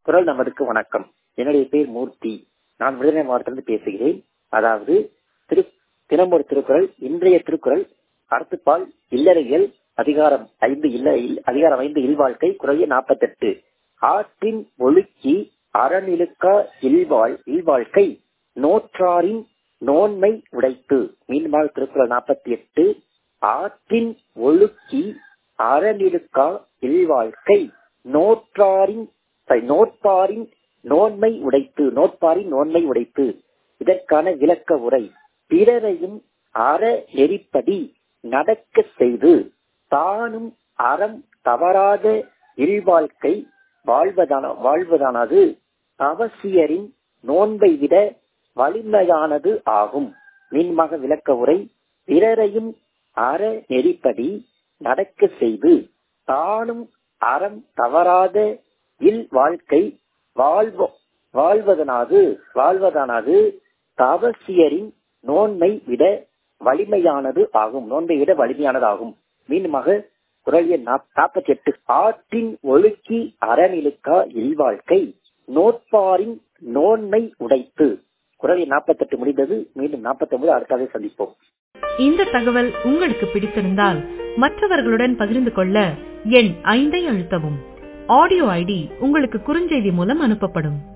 குரல் நமதுக்கு வணக்கம் என்னுடைய பேர் மூர்த்தி நான் விருதுநகர் மாவட்டத்திலிருந்து பேசுகிறேன் அதாவது திரு தினமொரு திருக்குறள் இன்றைய திருக்குறள் அறத்துப்பால் இல்லறையல் அதிகாரம் ஐந்து இல்ல இல்- அதிகாரம் ஐந்து இல்வாழ்க்கை குறைய நாற்பத்தெட்டு ஆற்றின் ஒழுக்கி அறநிலுக்கா இல்வாழ் இல்வாழ்க்கை நோற்றாரின் நோன்மை உடைத்து மீண்டுமாக திருக்குறள் நாற்பத்தி எட்டு ஆற்றின் ஒழுக்கி அறநிலுக்கா இல்வாழ்க்கை நோற்றாரின் sorry, நோற்பாரின் நோன்மை உடைத்து நோற்பாரின் நோன்மை உடைத்து இதற்கான விளக்க உரை பிறரையும் அற நெறிப்படி நடக்க செய்து தானும் அறம் தவறாத இல்வாழ்க்கை வாழ்வதான வாழ்வதானது அவசியரின் நோன்பை விட வலிமையானது ஆகும் மீன்மாக விளக்க உரை பிறரையும் அற நெறிப்படி நடக்க செய்து தானும் அறம் தவறாத இல் வாழ்க்கை வாழ்வ வாழ்வதனாது வாழ்வதானது தவசியரின் நோன்மை விட வலிமையானது ஆகும் நோன்பை விட வலிமையானது ஆகும் மீண்டுமாக குரல் எண் நாற்பத்தி எட்டு ஆற்றின் ஒழுக்கி அறநிலுக்கா இல்வாழ்க்கை நோட்பாரின் நோன்மை உடைத்து குரல் எண் நாற்பத்தெட்டு முடிந்தது மீண்டும் நாற்பத்தி ஒன்பது அடுத்ததை சந்திப்போம் இந்த தகவல் உங்களுக்கு பிடித்திருந்தால் மற்றவர்களுடன் பகிர்ந்து கொள்ள எண் ஐந்தை அழுத்தவும் ஆடியோ ஐடி உங்களுக்கு குறுஞ்செய்தி மூலம் அனுப்பப்படும்